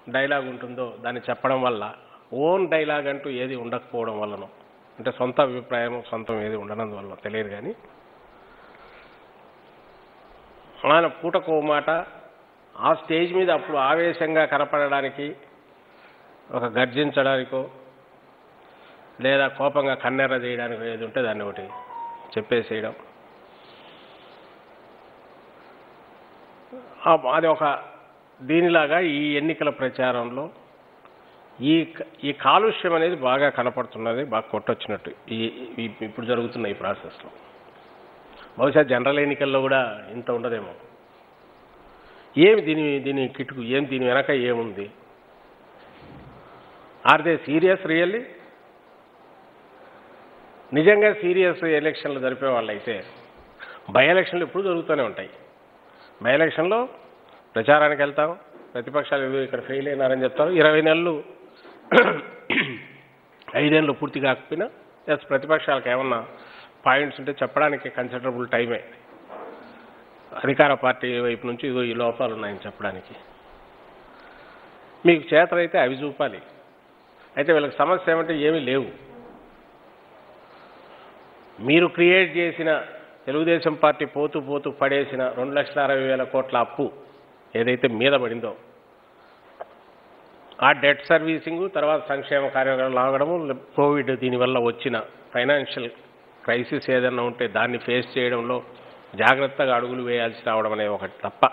Dialogue ఉంటుందో దాన్ని చెప్పడం వల్ల ఓన్ డైలాగ్ అంటూ ఏది ఉండకపోవడం వల్లనో అంటే సొంత అభిప్రాయం సొంతం ఏది ఉండనందువల్ల తెలియదు కానీ ఆయన పూటకో మాట ఆ స్టేజ్ మీద అప్పుడు ఆవేశంగా కనపడడానికి ఒక గర్జించడానికో లేదా కోపంగా కన్నెర్ర చేయడానికి ఏది ఉంటే దాన్ని ఒకటి చెప్పేసేయడం ఆ- అది ఒక దీనిలాగా ఈ ఎన్నికల ప్రచారంలో ఈ క- ఈ కాలుష్యం అనేది బాగా కనపడుతున్నది బాగా కొట్టొచ్చినట్టు ఈ ఈ- ఇప్పుడు జరుగుతున్న ఈ ప్రాసెస్లో బహుశా జనరల్ ఎన్నికల్లో కూడా ఇంత ఉండదేమో ఏమి దీని దీని కిటుకు ఏం దీని వెనక ఏముంది ఆర్ దే సీరియస్ రియల్లీ నిజంగా సీరియస్ ఎలక్షన్లు జరిపే వాళ్ళైతే బై ఎలక్షన్లు ఎప్పుడు జరుగుతూనే ఉంటాయి బై ఎలక్షన్లో ప్రచారానికి వెళ్తాం ప్రతిపక్షాలు ఏదో ఇక్కడ ఫెయిల్ అయినారని చెప్తారు ఇరవై నెలలు ఐదేళ్ళు పూర్తి కాకపోయినా ఎస్ ప్రతిపక్షాలకు ఏమన్నా పాయింట్స్ ఉంటే చెప్పడానికి కన్సిడరబుల్ టైమే అధికార పార్టీ వైపు నుంచి ఇదిగో ఈ లోపాలు ఉన్నాయని చెప్పడానికి మీకు చేతనైతే అవి చూపాలి అయితే వీళ్ళకి సమస్య ఏమంటే ఏమీ లేవు మీరు క్రియేట్ చేసిన తెలుగుదేశం పార్టీ పోతూ పోతూ పడేసిన రెండు లక్షల అరవై వేల కోట్ల అప్పు ఏదైతే మీద పడిందో ఆ డెట్ సర్వీసింగ్ తర్వాత సంక్షేమ కార్యక్రమాలు లాగడము కోవిడ్ దీనివల్ల వచ్చిన ఫైనాన్షియల్ క్రైసిస్ ఏదైనా ఉంటే దాన్ని ఫేస్ చేయడంలో జాగ్రత్తగా అడుగులు వేయాల్సి రావడం అనేది ఒకటి తప్ప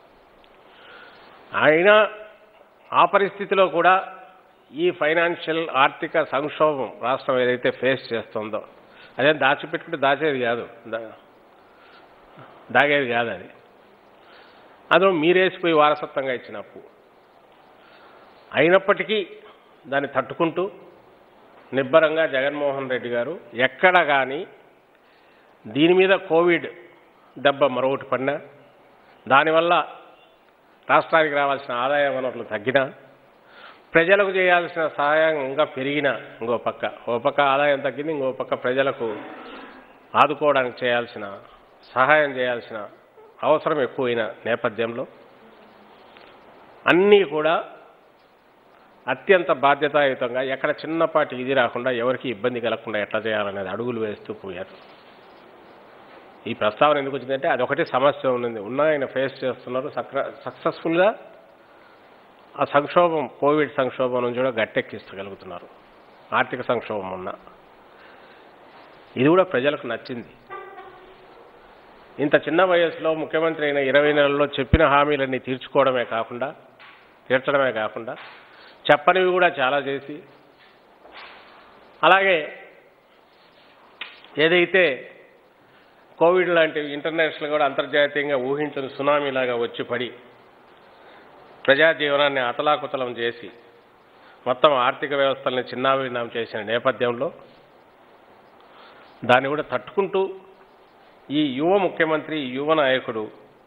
అయినా ఆ పరిస్థితిలో కూడా ఈ ఫైనాన్షియల్ ఆర్థిక సంక్షోభం రాష్ట్రం ఏదైతే ఫేస్ చేస్తుందో అదే దాచిపెట్టుకుంటే దాచేది కాదు దా- దాగేది కాదు అది అందులో మీరేసిపోయి వారసత్వంగా ఇచ్చిన అప్పు అయినప్పటికీ దాన్ని తట్టుకుంటూ నిబ్బరంగా జగన్మోహన్ రెడ్డి గారు ఎక్కడ కానీ దీని మీద కోవిడ్ దెబ్బ మరొకటి పడినా దానివల్ల రాష్ట్రానికి రావాల్సిన ఆదాయ వనరులు తగ్గినా ప్రజలకు చేయాల్సిన సహాయం ఇంకా పెరిగినా ఇంకో పక్క ఓ పక్క ఆదాయం తగ్గింది ఇంకో పక్క ప్రజలకు ఆదుకోవడానికి చేయాల్సిన సహాయం చేయాల్సిన అవసరం ఎక్కువైన నేపథ్యంలో అన్నీ కూడా అత్యంత బాధ్యతాయుతంగా ఎక్కడ చిన్నపాటి ఇది రాకుండా ఎవరికి ఇబ్బంది కలగకుండా ఎట్లా చేయాలనేది అడుగులు వేస్తూ పోయారు ఈ ప్రస్తావన ఎందుకు వచ్చిందంటే అదొకటి సమస్య ఉన్నది ఉన్న ఆయన ఫేస్ చేస్తున్నారు సక్ర సక్సెస్ఫుల్గా ఆ సంక్షోభం కోవిడ్ సంక్షోభం నుంచి కూడా గట్టెక్కించగలుగుతున్నారు ఆర్థిక సంక్షోభం ఉన్న ఇది కూడా ప్రజలకు నచ్చింది ఇంత చిన్న వయసులో ముఖ్యమంత్రి అయిన ఇరవై నెలల్లో చెప్పిన హామీలన్నీ తీర్చుకోవడమే కాకుండా తీర్చడమే కాకుండా చెప్పనివి కూడా చాలా చేసి అలాగే ఏదైతే కోవిడ్ లాంటివి ఇంటర్నేషనల్ కూడా అంతర్జాతీయంగా ఊహించని సునామీలాగా వచ్చి పడి ప్రజా జీవనాన్ని అతలాకుతలం చేసి మొత్తం ఆర్థిక వ్యవస్థల్ని చిన్నాభిన్నం చేసిన నేపథ్యంలో దాన్ని కూడా తట్టుకుంటూ ఈ యువ ముఖ్యమంత్రి ఈ యువ నాయకుడు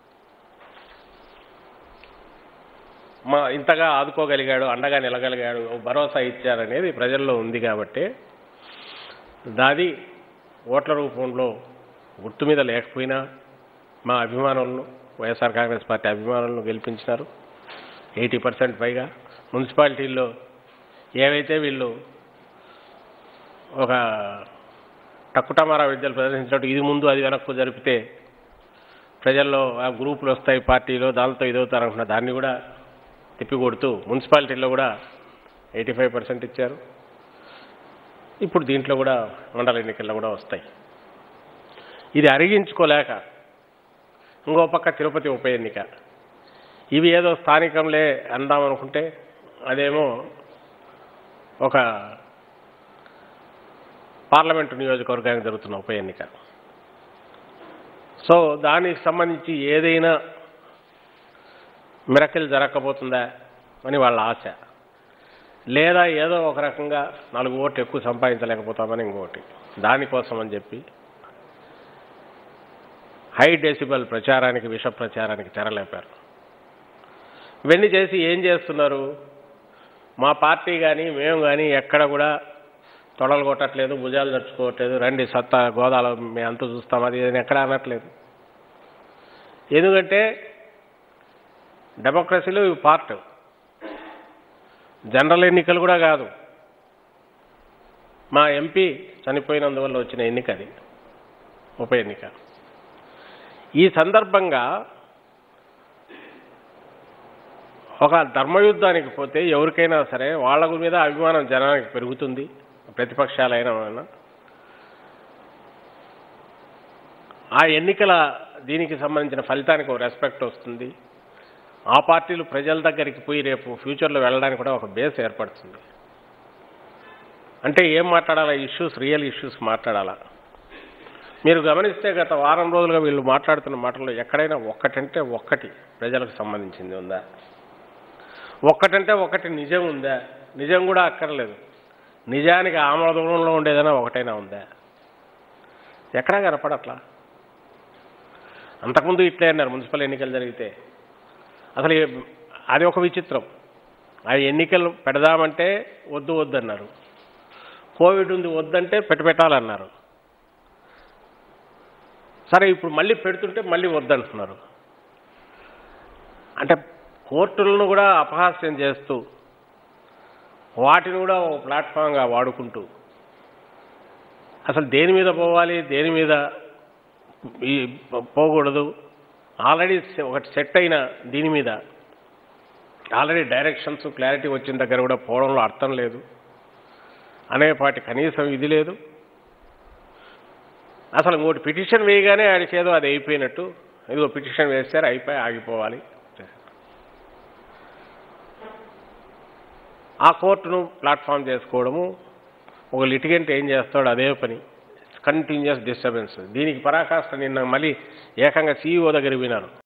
మా ఇంతగా ఆదుకోగలిగాడు అండగా నిలగలిగాడు ఓ భరోసా ఇచ్చారనేది ప్రజల్లో ఉంది కాబట్టి దాది ఓట్ల రూపంలో గుర్తు మీద లేకపోయినా మా అభిమానులను వైఎస్ఆర్ కాంగ్రెస్ పార్టీ అభిమానులను గెలిపించినారు ఎయిటీ పర్సెంట్ పైగా మున్సిపాలిటీల్లో ఏవైతే వీళ్ళు ఒక టక్కుటమారా విద్యలు ప్రదర్శించినట్టు ఇది ముందు అది వెనక్కు జరిపితే ప్రజల్లో ఆ గ్రూపులు వస్తాయి పార్టీలో దానితో ఇదవుతారు అనుకున్న దాన్ని కూడా తిప్పికొడుతూ మున్సిపాలిటీల్లో కూడా ఎయిటీ ఫైవ్ పర్సెంట్ ఇచ్చారు ఇప్పుడు దీంట్లో కూడా మండల ఎన్నికల్లో కూడా వస్తాయి ఇది అరిగించుకోలేక ఇంకో పక్క తిరుపతి ఉప ఎన్నిక ఇవి ఏదో స్థానికంలే అందామనుకుంటే అదేమో ఒక పార్లమెంటు నియోజకవర్గానికి జరుగుతున్న ఉప ఎన్నిక సో దానికి సంబంధించి ఏదైనా మిరకిల్ జరగకపోతుందా అని వాళ్ళ ఆశ లేదా ఏదో ఒక రకంగా నాలుగు ఓట్లు ఎక్కువ సంపాదించలేకపోతామని ఇంకోటి దానికోసం అని చెప్పి హై డెసిబల్ ప్రచారానికి విష ప్రచారానికి తెరలేపారు ఇవన్నీ చేసి ఏం చేస్తున్నారు మా పార్టీ కానీ మేము కానీ ఎక్కడ కూడా తొడలు కొట్టట్లేదు భుజాలు నడుచుకోవట్లేదు రండి సత్తా గోదాలో మేము అంతా చూస్తాం అది ఇది అని ఎక్కడ అనట్లేదు ఎందుకంటే డెమోక్రసీలో ఇవి పార్ట్ జనరల్ ఎన్నికలు కూడా కాదు మా ఎంపీ చనిపోయినందువల్ల వచ్చిన ఎన్నిక అది ఉప ఎన్నిక ఈ సందర్భంగా ఒక ధర్మయుద్ధానికి పోతే ఎవరికైనా సరే వాళ్ళ మీద అభిమానం జనానికి పెరుగుతుంది ప్రతిపక్షాలైన వాళ్ళ. ఆ ఎన్నికల దీనికి సంబంధించిన ఫలితానికి ఒక రెస్పెక్ట్ వస్తుంది ఆ పార్టీలు ప్రజల దగ్గరికి పోయి రేపు ఫ్యూచర్లో వెళ్ళడానికి కూడా ఒక బేస్ ఏర్పడుతుంది అంటే ఏం మాట్లాడాలా ఇష్యూస్ రియల్ ఇష్యూస్ మాట్లాడాలా మీరు గమనిస్తే గత వారం రోజులుగా వీళ్ళు మాట్లాడుతున్న మాటల్లో ఎక్కడైనా ఒక్కటంటే ఒక్కటి ప్రజలకు సంబంధించింది ఉందా ఒక్కటంటే ఒకటి నిజం ఉందా నిజం కూడా అక్కర్లేదు నిజానికి ఆమల దూరంలో ఉండేదైనా ఒకటైనా ఉందా ఎక్కడా కనపడట్లా అంతకుముందు ఇట్లే అన్నారు మున్సిపల్ ఎన్నికలు జరిగితే అసలు ఏ- అది ఒక విచిత్రం ఆ ఎన్నికలు పెడదామంటే వద్దు వద్దన్నారు కోవిడ్ ఉంది వద్దంటే పెట్టబెట్టాలన్నారు సరే ఇప్పుడు మళ్ళీ పెడుతుంటే మళ్ళీ వద్దంటున్నారు అంటే కోర్టులను కూడా అపహాస్యం చేస్తూ వాటిని కూడా ఒక ప్లాట్ఫామ్గా వాడుకుంటూ అసలు దేని మీద పోవాలి దేని మీద ఈ పోకూడదు ఆల్రెడీ ఒకటి సెట్ అయిన దీని మీద ఆల్రెడీ డైరెక్షన్స్ క్లారిటీ వచ్చిన దగ్గర కూడా పోవడంలో అర్థం లేదు అనేపాటి కనీసం ఇది లేదు అసలు ఇంకోటి పిటిషన్ వేయగానే ఆడికి ఏదో అది అయిపోయినట్టు ఇదిగో పిటిషన్ వేస్తారు అయిపోయి ఆగిపోవాలి ఆ కోర్టును ప్లాట్ఫామ్ చేసుకోవడము ఒక లిటిగెంట్ ఏం చేస్తాడు అదే పని కంటిన్యూస్ డిస్టర్బెన్స్ దీనికి పరాకాష్ట నిన్న మళ్ళీ ఏకంగా సీఈఓ దగ్గర వినాను